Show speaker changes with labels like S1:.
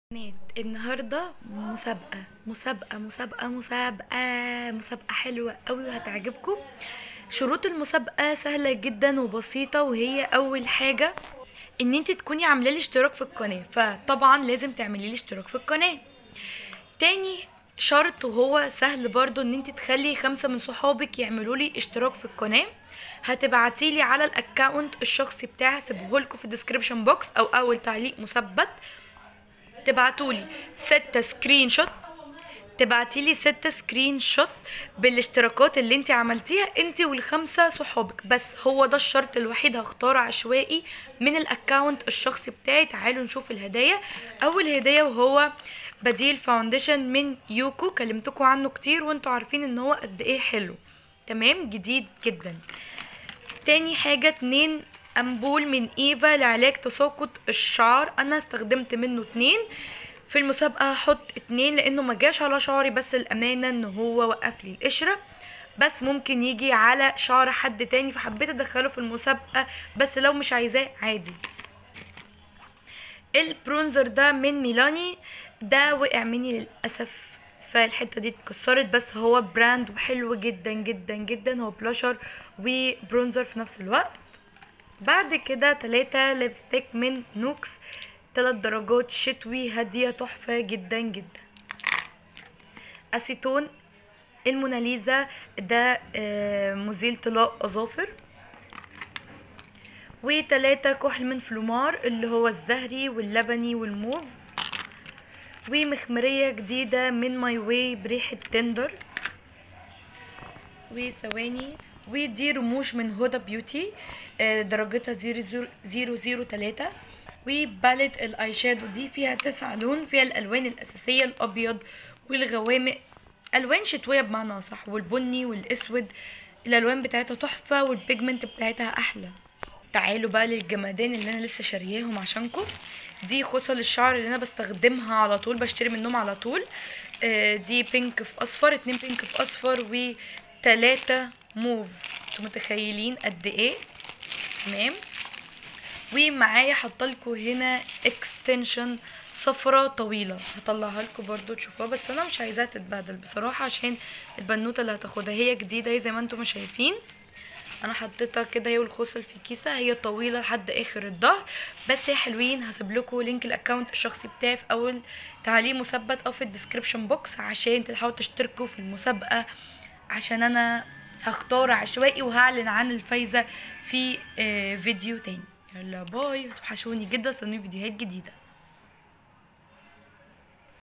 S1: بنات النهارده مسابقة مسابقة مسابقة مسابقة مسابقة حلوة قوي وهتعجبكم شروط المسابقة سهلة جدا وبسيطة وهي أول حاجة إن انت تكوني عاملة لي اشتراك في القناة فطبعا لازم تعملي لي اشتراك في القناة تاني شرط وهو سهل برضو ان انت تخلي خمسة من صحابك يعملوا لي اشتراك في القناة هتبعتيلي على الاكونت الشخصي بتاعي هسيبهولكوا في الديسكريبشن بوكس او اول تعليق مثبت تبعتولي ستة سكرين شوت تبعتيلي ستة سكرين شوت بالاشتراكات اللي انت عملتيها انت والخمسة صحابك بس هو ده الشرط الوحيد هختاره عشوائي من الاكونت الشخصي بتاعي تعالوا نشوف الهدايا اول هدية وهو بديل فاونديشن من يوكو كلمتكم عنه كتير وانتوا عارفين ان هو قد ايه حلو تمام جديد جدا تاني حاجة اتنين امبول من ايفا لعلاج تساقط الشعر انا استخدمت منه اتنين في المسابقة هحط اتنين لانه ما جاش على شعري بس الامانة ان هو وقف لي القشرة بس ممكن يجي على شعر حد تاني فحبيت ادخله في المسابقة بس لو مش عايزاه عادي البرونزر ده من ميلاني ده وقع مني للاسف فالحته دي اتكسرت بس هو براند وحلو جدا جدا جدا هو بلاشر وبرونزر في نفس الوقت بعد كده تلاتة ليبستيك من نوكس تلات درجات شتوي هادية تحفة جدا جدا اسيتون الموناليزا ده آه، مزيل طلاء اظافر وتلاتة كحل من فلومار اللي هو الزهري واللبني والموف ومخمرية جديدة من ماي واي بريحة تندر وثواني ودي رموش من هدى بيوتي آه، درجتها زيرو زيرو, زيرو, زيرو تلاتة وباليت الاي شادو دي فيها تسعة لون فيها الالوان الاساسية الابيض والغوامق الوان شتوية بمعنى صح والبني والاسود الالوان بتاعتها تحفة والبيجمنت بتاعتها احلى تعالوا بقى للجمادان اللي انا لسه شارياهم عشانكم دي خصل الشعر اللي انا بستخدمها على طول بشتري منهم على طول آه، دي بينك في اصفر اتنين بينك في اصفر وتلاتة موف انتوا متخيلين قد ايه تمام ومعايا حاطلكوا هنا اكستنشن صفرة طويلة هطلعها لكم برضو تشوفوها بس انا مش عايزاها تتبهدل بصراحة عشان البنوتة اللي هتاخدها هي جديدة هي زي ما انتم شايفين انا حطيتها كده هي والخصل في كيسه هي طويله لحد اخر الظهر بس هي حلوين هسيب لكم لينك الاكونت الشخصي بتاعي في اول تعليق مثبت او في الديسكريبشن بوكس عشان تلحقوا تشتركوا في المسابقه عشان انا هختار عشوائي وهعلن عن الفايزه في آه، فيديو تاني يلا باي وتوحشوني جدا استنوني فيديوهات جديده